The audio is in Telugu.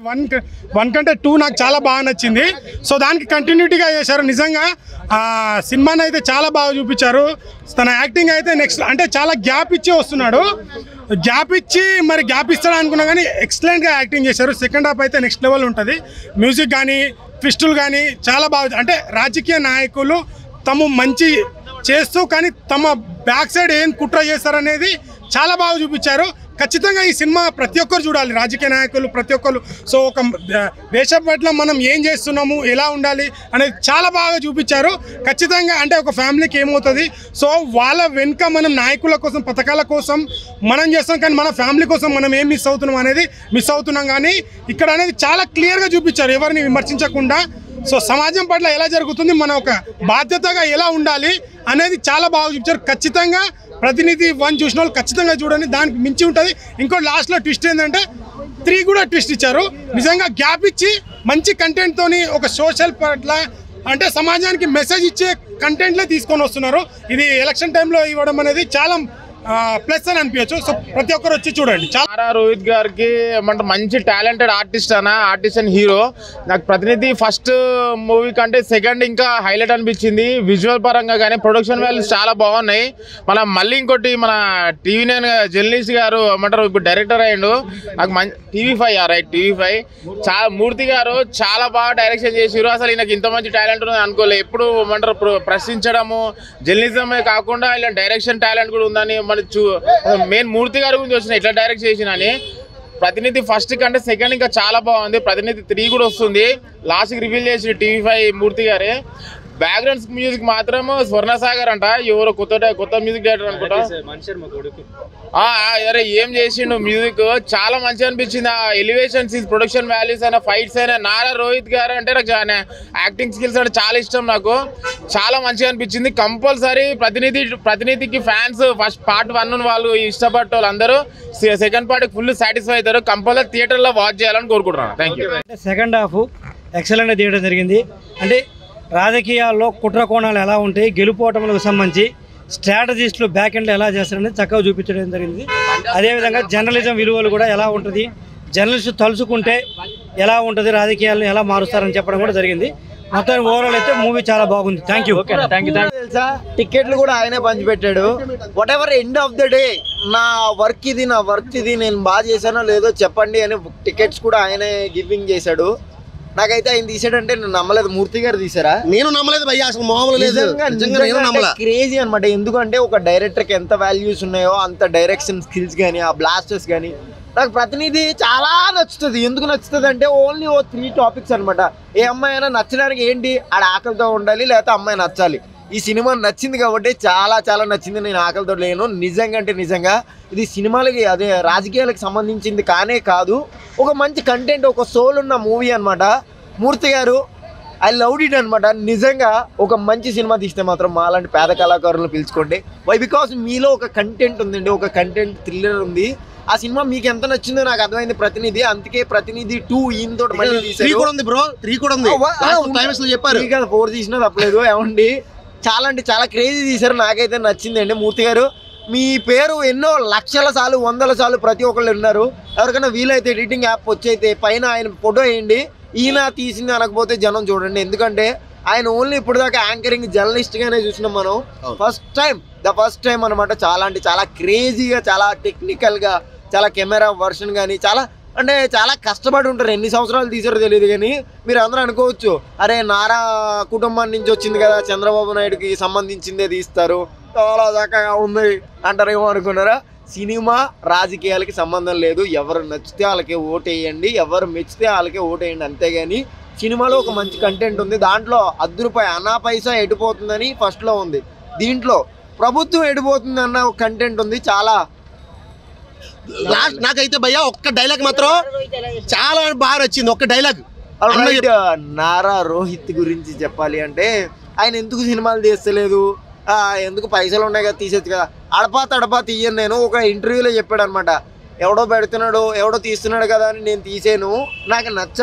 వన్ క- వన్ కంటే టూ నాకు చాలా బాగా నచ్చింది సో దానికి కంటిన్యూటీగా చేశారు నిజంగా ఆ సినిమాని అయితే చాలా బాగా చూపించారు తన యాక్టింగ్ అయితే నెక్స్ట్ అంటే చాలా గ్యాప్ ఇచ్చి వస్తున్నాడు గ్యాప్ ఇచ్చి మరి గ్యాప్ ఇస్తాడు అనుకున్నా కానీ ఎక్సలెంట్గా యాక్టింగ్ చేశారు సెకండ్ హాఫ్ అయితే నెక్స్ట్ లెవెల్ ఉంటుంది మ్యూజిక్ కానీ ట్విస్టులు కానీ చాలా బాగా అంటే రాజకీయ నాయకులు తమ మంచి చేస్తూ కానీ తమ బ్యాక్ సైడ్ ఏం కుట్ర చేస్తారనేది చాలా బాగా చూపించారు ఖచ్చితంగా ఈ సినిమా ప్రతి ఒక్కరు చూడాలి రాజకీయ నాయకులు ప్రతి ఒక్కరు సో ఒక ఆ, దేశం పట్ల మనం ఏం చేస్తున్నాము ఎలా ఉండాలి అనేది చాలా బాగా చూపించారు ఖచ్చితంగా అంటే ఒక ఫ్యామిలీకి ఏమవుతుంది సో వాళ్ళ వెనుక మనం నాయకుల కోసం పథకాల కోసం మనం చేస్తాం కానీ మన ఫ్యామిలీ కోసం మనం ఏం మిస్ అవుతున్నాం అనేది మిస్ అవుతున్నాం కానీ ఇక్కడ అనేది చాలా క్లియర్గా చూపించారు ఎవరిని విమర్శించకుండా సో సమాజం పట్ల ఎలా జరుగుతుంది మన ఒక బాధ్యతగా ఎలా ఉండాలి అనేది చాలా బాగా చూపించారు ఖచ్చితంగా ప్రతినిధి వన్ చూసిన వాళ్ళు ఖచ్చితంగా చూడండి దానికి మించి ఉంటుంది ఇంకో లాస్ట్లో ట్విస్ట్ ఏంటంటే త్రీ కూడా ట్విస్ట్ ఇచ్చారు నిజంగా గ్యాప్ ఇచ్చి మంచి కంటెంట్ తోని ఒక సోషల్ పట్ల అంటే సమాజానికి మెసేజ్ ఇచ్చే కంటెంట్లే తీసుకొని వస్తున్నారు ఇది ఎలక్షన్ టైంలో ఇవ్వడం అనేది చాలా ప్లస్ అని అనిపించచ్చు సో ప్రతి ఒక్కరు వచ్చి చూడండి చాలా నారా రోహిత్ గారికి ఏమంటే మంచి టాలెంటెడ్ ఆర్టిస్ట్ అన్న ఆర్టిస్ట్ అండ్ హీరో నాకు ప్రతినిధి ఫస్ట్ మూవీ కంటే సెకండ్ ఇంకా హైలైట్ అనిపించింది విజువల్ పరంగా కానీ ప్రొడక్షన్ వాల్యూస్ చాలా బాగున్నాయి మన మళ్ళీ ఇంకోటి మన టీవీ నైన్ జర్నలిస్ట్ గారు ఏమంటారు ఇప్పుడు డైరెక్టర్ అయ్యిండు నాకు మంచి TV five right TV five చాలా మూర్తి గారు చాలా బాగా డైరెక్షన్ చేసిరు అసలు ఈయనకి ఇంత మంచి టాలెంట్ ఉంది అనుకోలే ఎప్పుడు ఏమంటారు ప్ర- ప్రశ్నించడము జర్నలిజమే కాకుండా ఇలా డైరెక్షన్ టాలెంట్ కూడా ఉందని మన చూ మెయిన్ మూర్తి గారి గురించి వచ్చిన ఇట్లా డైరెక్ట్ చేసినని ప్రతినిధి ఫస్ట్ కంటే సెకండ్ ఇంకా చాలా బాగుంది ప్రతినిధి త్రీ కూడా వస్తుంది లాస్ట్కి రివీల్ చేసి టీవీ ఫైవ్ మూర్తి గారే బ్యాక్గ్రౌండ్స్ మ్యూజిక్ మాత్రం స్వర్ణసాగర్ అంట ఎవరో కొత్త కొత్త మ్యూజిక్ డైరెక్టర్ అనుకుంటా ఆ, ఆ, అరే ఏం చేసిండు మ్యూజిక్ చాలా మంచిగా అనిపించింది ఆ ఎలివేషన్స్ ప్రొడక్షన్ వాల్యూస్ అయినా ఫైట్స్ అయినా నారా రోహిత్ గారు అంటే నాకు చాలా యాక్టింగ్ స్కిల్స్ అంటే చాలా ఇష్టం నాకు చాలా మంచిగా అనిపించింది కంపల్సరీ ప్రతినిధి ప్రతినిధికి ఫ్యాన్స్ ఫస్ట్ పార్ట్ వన్ వాళ్ళు ఇష్టపడే వాళ్ళందరూ సెకండ్ పార్ట్ ఫుల్ సాటిస్ఫై అవుతారు కంపల్సరీ థియేటర్లో వాచ్ చేయాలని కోరుకుంటున్నాను థ్యాంక్ యూ అంటే సెకండ్ హాఫ్ ఎక్సలెంట్ తీయడం జరిగింది అంటే రాజకీయాల్లో కుట్ర కోణాలు ఎలా ఉంటాయి గెలుపోవటములకు సంబంధించి స్ట్రాటజిస్టులు బ్యాక్ ఎండ్లో ఎలా చేస్తారనేది చక్కగా చూపించడం జరిగింది అదేవిధంగా జర్నలిజం విలువలు కూడా ఎలా ఉంటుంది జర్నలిస్ట్ తలుచుకుంటే ఎలా ఉంటుంది రాజకీయాలను ఎలా మారుస్తారని చెప్పడం కూడా జరిగింది మొత్తం ఓవరాల్ అయితే మూవీ చాలా బాగుంది థ్యాంక్ యూ థ్యాంక్ యూ తెలుసా టికెట్లు కూడా ఆయనే పంచిపెట్టాడు whatever end of the day నా వర్క్ ఇది నా వర్క్ ఇది నేను బాగా చేశానో లేదో చెప్పండి అని టికెట్స్ కూడా ఆయనే గివింగ్ చేశాడు నాకైతే ఆయన తీసాడంటే నేను నమ్మలేదు మూర్తి గారు తీసారా నేను నమ్మలేదు భయ్యా అసలు మామూలు లేదు నిజంగా నిజంగా నేను నమ్మలా క్రేజీ అనమాట ఎందుకంటే ఒక డైరెక్టర్ కి ఎంత వాల్యూస్ ఉన్నాయో అంత డైరెక్షన్ స్కిల్స్ కానీ ఆ బ్లాస్టర్స్ కానీ నాకు ప్రతినిధి చాలా నచ్చుతుంది ఎందుకు నచ్చుతుంది అంటే ఓన్లీ ఓ త్రీ టాపిక్స్ అనమాట ఏ అమ్మాయి అయినా నచ్చడానికి ఏంటి ఆడ ఆకలితో ఉండాలి లేకపోతే అమ్మాయి నచ్చాలి ఈ సినిమా నచ్చింది కాబట్టి చాలా చాలా నచ్చింది నేను ఆకలితో లేను నిజంగా అంటే నిజంగా ఇది సినిమాలకి అదే రాజకీయాలకు సంబంధించింది కానే కాదు ఒక మంచి కంటెంట్ ఒక సోల్ ఉన్న మూవీ అన్నమాట మూర్తి గారు ఐ లవ్ ఇట్ అనమాట నిజంగా ఒక మంచి సినిమా తీస్తే మాత్రం మాలాంటి పేద కళాకారులను పిలుచుకోండి వై బికాస్ మీలో ఒక కంటెంట్ ఉందండి ఒక కంటెంట్ థ్రిల్లర్ ఉంది ఆ సినిమా మీకు ఎంత నచ్చిందో నాకు అర్థమైంది ప్రతినిధి అందుకే ప్రతినిధి టూ ఈయనతో మళ్ళీ త్రీ తీశారు కూడా ఉంది బ్రో త్రీ కూడా ఉంది క్లైమాక్స్ లో చెప్పారు ఫోర్ తీసినా తప్పలేదు ఏమండి చాలా అంటే చాలా క్రేజీ తీశారు నాకైతే నచ్చిందండి మూర్తి గారు మీ పేరు ఎన్నో లక్షల సార్లు వందల సార్లు ప్రతి ఒక్కళ్ళు ఉన్నారు ఎవరికైనా వీలైతే ఎడిటింగ్ యాప్ వచ్చైతే పైన ఆయన ఫోటో వేయండి ఈయన తీసింది అనకపోతే జనం చూడండి ఎందుకంటే ఆయన ఓన్లీ ఇప్పుడు దాకా యాంకరింగ్ జర్నలిస్ట్ గానే చూసినాం మనం అవును. First time the first time అనమాట చాలా అంటే చాలా క్రేజీగా చాలా టెక్నికల్ గా చాలా కెమెరా వర్షన్ కానీ చాలా అంటే చాలా కష్టపడి ఉంటారు ఎన్ని సంవత్సరాలు తీసారో తెలియదు కానీ మీరు అందరూ అనుకోవచ్చు అరే నారా కుటుంబం నుంచి వచ్చింది కదా చంద్రబాబు నాయుడుకి సంబంధించిందే తీస్తారు చాలా చక్కగా ఉంది అంటారేమో అనుకున్నారా సినిమా రాజకీయాలకి సంబంధం లేదు ఎవరు నచ్చితే వాళ్ళకే ఓటేయండి ఎవరు మెచ్చితే వాళ్ళకే ఓటేయండి అంతేగాని సినిమాలో ఒక మంచి కంటెంట్ ఉంది దాంట్లో అర్ధ రూపాయి అనా పైసా ఎడిపోతుందని ఫస్ట్లో ఉంది దీంట్లో ప్రభుత్వం ఎడిపోతుంది అన్న ఒక కంటెంట్ ఉంది చాలా లాస్ట్ నాకైతే భయ్యా ఒక్క డైలాగ్ మాత్రం చాలా బాగా వచ్చింది ఒక్క డైలాగ్ Alright, నారా రోహిత్ గురించి చెప్పాలి అంటే ఆయన ఎందుకు సినిమాలు తీస్తలేదు ఆ, ఎందుకు పైసలు ఉన్నాయి కదా తీసేది కదా అడపా తడపా తీయను నేను ఒక ఇంటర్వ్యూలో చెప్పాడు అనమాట ఎవడో పెడుతున్నాడు ఎవడో తీస్తున్నాడు కదా అని నేను తీసాను నాకు నచ్చ